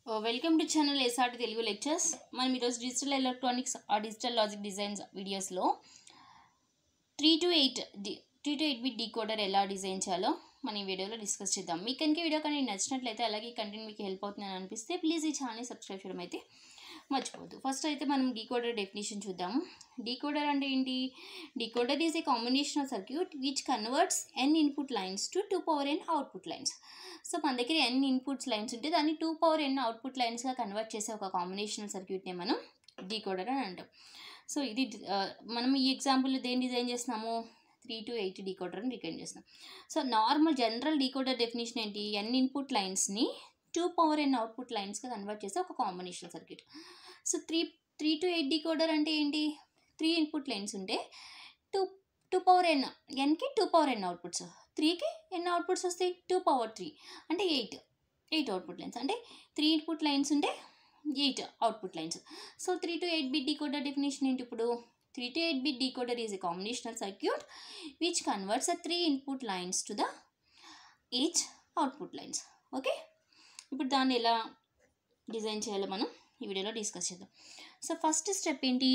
Welcome to channel SRT Telugu lectures మనం ఈరోజు digital electronics uh digital logic designs వీడియోస్లో three to eight D three to eight bit decoder ఎలా design చేయాలో మనం ఈ వీడియోలో డిస్కస్ చేద్దాం మీకు కనుక వీడియో కానీ నచ్చినట్లయితే అలాగే కంటెంట్ మీకు హెల్ప్ అవుతుందని అనిపిస్తే ప్లీజ్ ఈ ఛానల్ని సబ్స్క్రైబ్ చేయడం అయితే మర్చిపోవద్దు ఫస్ట్ అయితే మనం డీకోడర్ డెఫినేషన్ చూద్దాము డీకోడర్ అంటే ఏంటి decoder is a combination of circuit which converts N input lines to two power N output lines so మన దగ్గర ఎన్ ఇన్పుట్స్ లైన్స్ ఉంటే దాన్ని టూ పవర్ ఎన్ అవుట్పుట్ లైన్స్గా కన్వర్ట్ చేసే ఒక కాంబినేషనల్ సర్క్యూట్నే మనం డీకోడర్ అని అంటాం సో ఇది ఆ, మనం ఈ ఎగ్జాంపుల్ దేని డిజైన్ చేస్తున్నాము త్రీ టు ఎయిట్ డీకోడర్ అని డిజైన్ చేస్తున్నాం so normal general decoder definition ఏంటి ఎన్ ఇన్పుట్ లైన్స్ని టూ పవర్ ఎన్ అవుట్పుట్ లైన్స్గా కన్వర్ట్ చేసే ఒక combination circuit so three three to eight decoder అంటే ఏంటి త్రీ ఇన్పుట్ లైన్స్ ఉంటే టూ టూ పవర్ ఎన్ ఎన్కి టూ పవర్ ఎన్ అవుట్పుట్స్ త్రీకి ఎన్ని అవుట్పుట్స్ వస్తాయి టూ పవర్ త్రీ అంటే ఎయిట్ ఎయిట్ అవుట్పుట్ లైన్స్ అంటే త్రీ ఇన్పుట్ లైన్స్ ఉంటే eight output lines so three to eight bit decoder definition ఏంటి ఇప్పుడు three to eight bit decoder is a combinational circuit which converts a three input lines to the each output lines okay ఇప్పుడు దాన్ని ఎలా design చేయాలో మనం ఈ వీడియోలో discuss చేద్దాం సో ఫస్ట్ స్టెప్ ఏంటి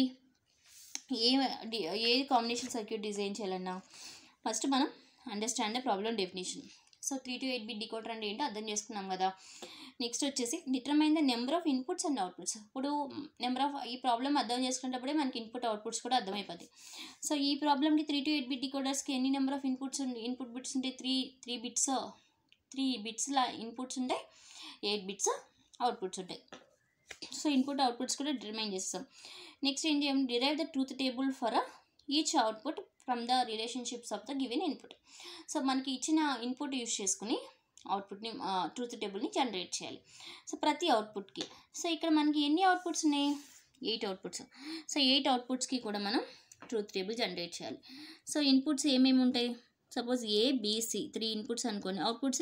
a de- a combination circuit design చేయాలన్నా ఫస్ట్ మనం understand the problem definition so three to eight bit decoder అంటే ఏంటో అర్థం చేసుకున్నాం కదా నెక్స్ట్ వచ్చేసి determine the number of inputs and outputs ఇప్పుడు నెంబర్ ఆఫ్ ఈ ప్రాబ్లం అర్థం చేసుకునేటప్పుడే మనకి ఇన్పుట్ అవుట్పుట్స్ కూడా అర్థమైపోతాయి సో ఈ ప్రాబ్లమ్కి త్రీ టు ఎయిట్ బిట్ డికోడర్స్కి ఎన్ని number of inputs input bits ఉంటాయి త్రీ త్రీ బిట్స్ త్రీ బిట్స్లా ఇన్పుట్స్ ఉంటాయి ఎయిట్ బిట్స్ అవుట్పుట్స్ ఉంటాయి సో ఇన్పుట్ అవుట్పుట్స్ కూడా డిటర్మైన్ చేస్తాం నెక్స్ట్ ఏం చేయం derive the truth table for each output from the relationships of the given input so మనకి ఇచ్చిన ఇన్పుట్ యూస్ చేసుకుని అవుట్పుట్ని ట్రూత్ టేబుల్ని జనరేట్ చేయాలి సో ప్రతి అవుట్పుట్కి సో ఇక్కడ మనకి ఎన్ని అవుట్పుట్స్ ఉన్నాయి ఎయిట్ అవుట్పుట్స్ సో ఎయిట్ అవుట్పుట్స్కి కూడా మనం ట్రూత్ టేబుల్ జనరేట్ చేయాలి సో ఇన్పుట్స్ ఏమేమి ఉంటాయి suppose A BC three inputs అనుకోండి అవుట్పుట్స్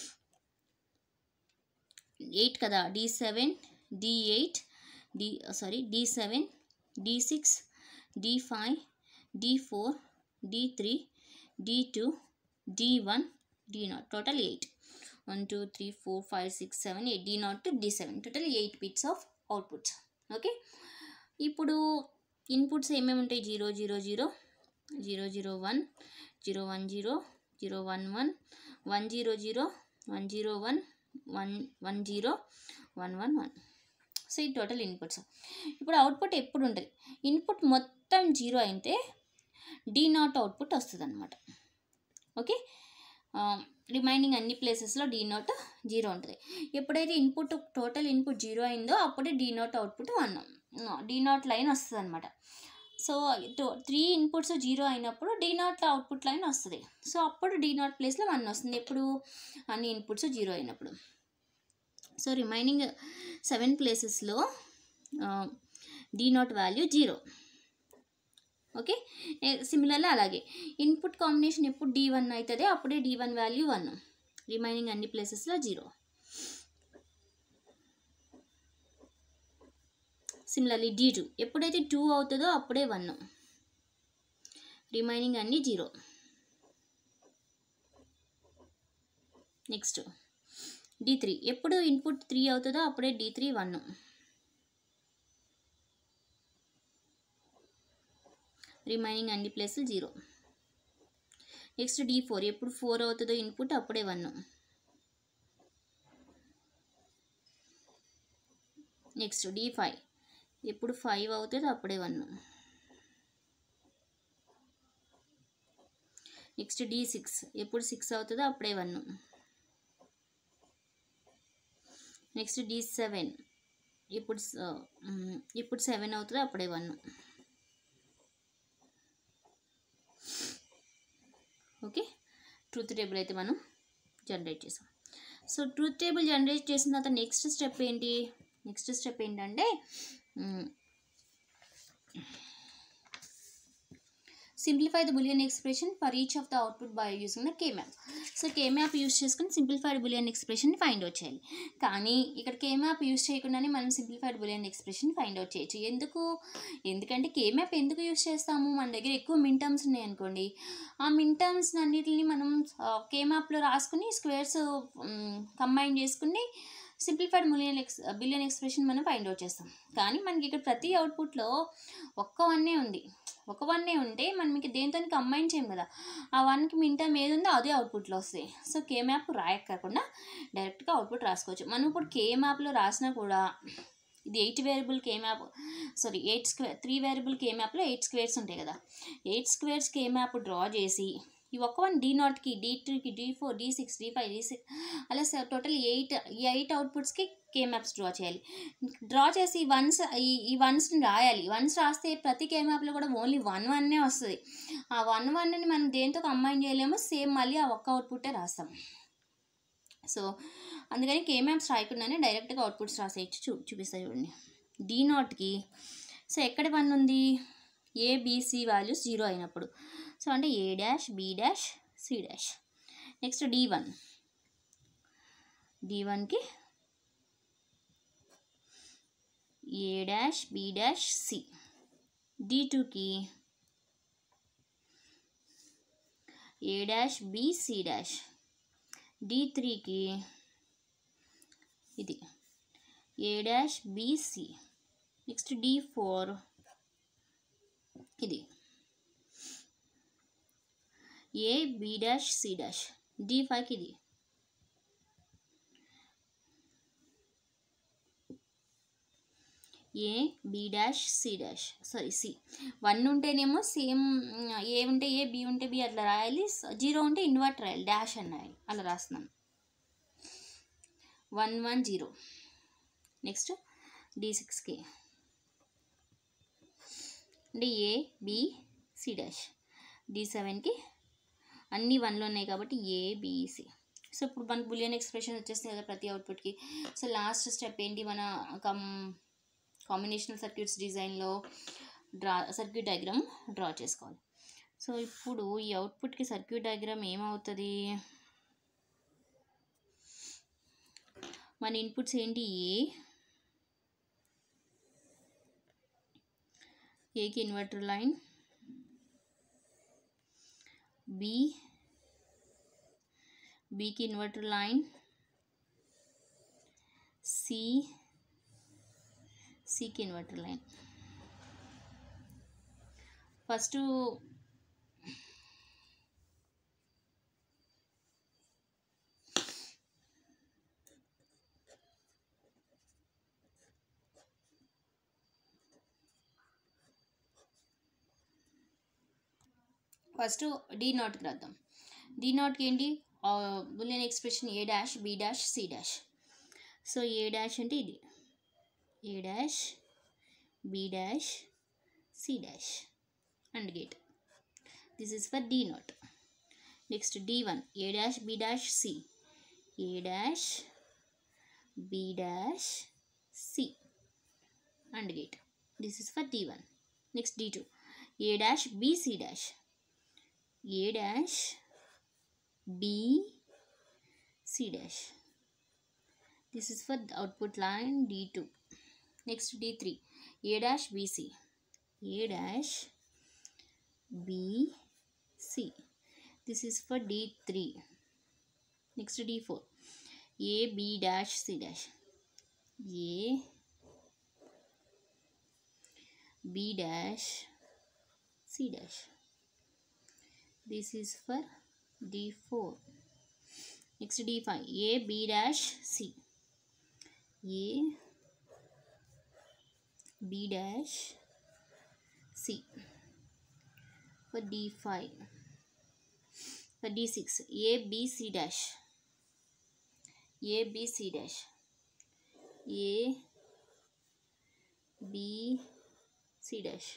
ఎయిట్ కదా D seven D eight D sorry D seven D six D five D four D three D two D one D naught total eight one two three four five six seven eight D naught to D seven total eight bits of outputs okay ఇప్పుడు inputs ఏమేమి ఉంటాయి zero zero zero zero zero one zero one zero zero one one one zero zero one zero one one one zero one one one so ఈ total inputs ఇప్పుడు output ఎప్పుడు ఉంటుంది input మొత్తం zero అయితే D naught output వస్తుంది అనమాట okay remaining అన్ని ప్లేసెస్లో డీ నాట్ జీరో ఉంటుంది ఎప్పుడైతే ఇన్పుట్ టోటల్ ఇన్పుట్ జీరో అయిందో అప్పుడే D naught output one D naught line వస్తుంది అనమాట సో త్రీ ఇన్పుట్స్ జీరో అయినప్పుడు డీ నాట్ అవుట్పుట్ లైన్ వస్తుంది సో అప్పుడు డీ నాట్ ప్లేస్లో వన్ వస్తుంది ఎప్పుడు అన్ని ఇన్పుట్స్ జీరో అయినప్పుడు సో రిమైనింగ్ సెవెన్ ప్లేసెస్లో D naught value zero okay similarly అలాగే ఇన్పుట్ కాంబినేషన్ ఎప్పుడు డి వన్ అవుతుంది అప్పుడే D one value one remaining అన్ని ప్లేసెస్లో జీరో సిమిలర్లీ డి టూ ఎప్పుడైతే టూ అవుతుందో అప్పుడే వన్ రిమైనింగ్ అన్ని జీరో నెక్స్ట్ డి త్రీ ఎప్పుడు ఇన్పుట్ త్రీ అవుతుందో అప్పుడే డి త్రీ వన్ రిమైనింగ్ అన్ని ప్లేసులు జీరో నెక్స్ట్ డి ఫోర్ ఎప్పుడు ఫోర్ అవుతుందో ఇన్పుట్ అప్పుడే వన్ నెక్స్ట్ డి ఫైవ్ ఎప్పుడు ఫైవ్ అవుతుందో అప్పుడే వన్ నెక్స్ట్ డి సిక్స్ ఎప్పుడు సిక్స్ అవుతుందో అప్పుడే వన్ నెక్స్ట్ డి సెవెన్ ఇప్పుడు స- మ్, ఇప్పుడు సెవెన్ అవుతుందో అప్పుడే వన్ ఓకే ట్రూత్ టేబుల్ అయితే మనం జనరేట్ చేసాం సో ట్రూత్ టేబుల్ జనరేట్ చేసిన తర్వాత నెక్స్ట్ స్టెప్ ఏంటి నెక్స్ట్ స్టెప్ ఏంటంటే simplify the Boolean expression for each of the output by using the K map so K map use చేసుకుని simplified Boolean expression find out చేయాలి కానీ ఇక్కడ K map use చేయకుండానే మనం simplified Boolean expression find out చేయొచ్చు ఎందుకు ఎందుకంటే K map ఎందుకు యూస్ చేస్తాము మన దగ్గర ఎక్కువ మిన్ టర్మ్స్ ఉన్నాయి అనుకోండి ఆ మిన్ టర్మ్స్ అన్నిటిని మనం కే మ్యాప్లో రాసుకుని స్క్వేర్స్ కంబైన్ చేసుకుని simplified Boolean ex Boolean expression మనం ఫైండ్ అవుట్ చేస్తాం కానీ మనకి ఇక్కడ ప్రతి అవుట్పుట్లో ఒక్క వన్నే ఉంది ఒక వన్నే ఉంటే మనం మీకు దేంతో కంబైన్ చేయం కదా ఆ వన్కి మింటం ఏది ఉందో అదే అవుట్పుట్లో వస్తాయి సో కే మ్యాప్ రాయకుండా డైరెక్ట్గా అవుట్పుట్ రాసుకోవచ్చు మనం ఇప్పుడు కే మ్యాప్లో రాసినా కూడా ఇది eight variable K map sorry eight square three variable K మ్యాప్లో ఎయిట్ స్క్వేర్స్ ఉంటాయి కదా eight squares K map draw చేసి ఈ ఒక్క వన్ డీ నాట్కి డీ టూకి D four D six D five D six అలా టోటల్ ఎయిట్ ఈ ఎయిట్ అవుట్పుట్స్కి కే మ్యాప్స్ డ్రా చేయాలి డ్రా చేసి వన్స్ ఈ ఈ వన్స్ని రాయాలి వన్స్ రాస్తే ప్రతి కే మ్యాప్లో కూడా ఓన్లీ వన్ వన్నే వస్తుంది ఆ వన్ వన్ని మనం దేంతో కంబైన్ చేయలేమో సేమ్ మళ్ళీ ఆ ఒక్క అవుట్పుట్టే రాస్తాం సో అందుకని కే మ్యాప్స్ రాయకుండానే డైరెక్ట్గా అవుట్పుట్స్ రాసేయచ్చు చూ చూపిస్తాయి చూడండి డీ నాట్కి సో ఎక్కడ వన్ ఉంది ఏ బీసీ వాల్యూస్ జీరో అయినప్పుడు సో అంటే A dash B dash C dash next D one D వన్కి A dash B dash C D టూకి A dash B C dash D త్రీకి ఇది A dash BC next D four ఇది A B dash C dash D ఫైవ్కి ఇది A B dash C dash sorry C one ఉంటేనేమో same A ఉంటే A B ఉంటే B అట్లా రాయాలి జీరో ఉంటే ఇన్వర్ట్ రాయాలి డాష్ అని రాయాలి అలా రాస్తున్నాను one one zero next D సిక్స్కి అంటే A B C dash D సెవెన్కి అన్నీ వన్లో ఉన్నాయి కాబట్టి ఏ బిసి సో ఇప్పుడు మనకు బులియన్ ఎక్స్ప్రెషన్ వచ్చేస్తుంది కదా ప్రతి అవుట్పుట్కి సో లాస్ట్ స్టెప్ ఏంటి మన కమ్ కాంబినేషనల్ సర్క్యూట్స్ డిజైన్లో డ్రా సర్క్యూట్ డయాగ్రామ్ డ్రా చేసుకోవాలి సో ఇప్పుడు ఈ అవుట్పుట్కి సర్క్యూట్ డయాగ్రామ్ ఏమవుతుంది మన ఇన్పుట్స్ ఏంటి ఏ ఏకి ఇన్వర్టర్ లైన్ బి బికి ఇన్వర్టర్ లైన్ సి సికి inverter line first first D నాట్కి రాద్దాం డి నాట్కి ఏంటి Boolean expression A dash B dash C dash so A dash అంటే ఇది A dash B dash C dash and gate this is for D naught next D one A dash B dash C A dash B dash C and gate this is for D one next D two A dash B C dash A dash B C dash. This is for the output line D2. Next D3. A dash BC. A dash B C. This is for D3. Next D4. A B dash C dash. A B dash C dash. This is for D4. Next D5. A B dash C. A B dash C. For D5. For D6. A B C dash. A B C dash. A B C dash.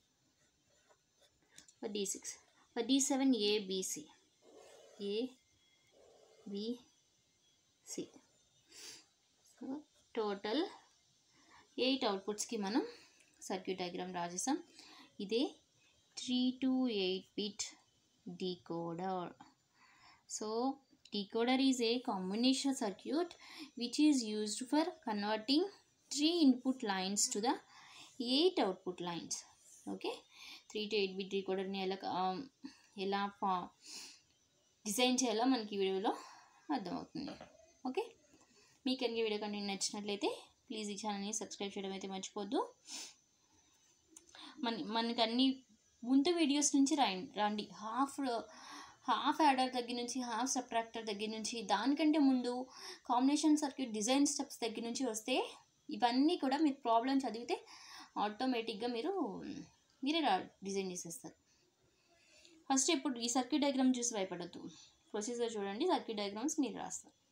For D6. For D7 A B C. A B C. So total eight అవుట్పుట్స్కి మనం circuit diagram రాసేసాం ఇదే three to eight bit decoder so decoder is a combination circuit which is used for converting three input lines to the eight output lines okay three to eight bit డీకోడర్ని ఎలా ఆ, ఎలా ఫా design చేయాలో మనకి ఈ వీడియోలో అర్థమవుతుంది ఓకే మీకు కనుక వీడియో కంటెంట్ నచ్చినట్లయితే ప్లీజ్ ఈ ఛానల్ని సబ్స్క్రైబ్ చేయడం అయితే మర్చిపోద్దు మన మనకి అన్ని ముందు వీడియోస్ నుంచి రాయండి రండి హాఫ్ హాఫ్ యాడర్ దగ్గర నుంచి హాఫ్ సబ్ట్రాక్టర్ దగ్గర నుంచి దానికంటే ముందు కాంబినేషన్ సర్క్యూట్ డిజైన్ స్టెప్స్ దగ్గర నుంచి వస్తే ఇవన్నీ కూడా మీరు ప్రాబ్లం చదివితే ఆటోమేటిక్గా మీరు మీరే రా డిజైన్ చేసేస్తారు ఫస్ట్ ఇప్పుడు ఈ సర్క్యూట్ డయాగ్రామ్ చూసి భయపడద్దు ప్రొసీజర్ చూడండి సర్క్యూట్ డయాగ్రామ్స్ మీరు రాస్తారు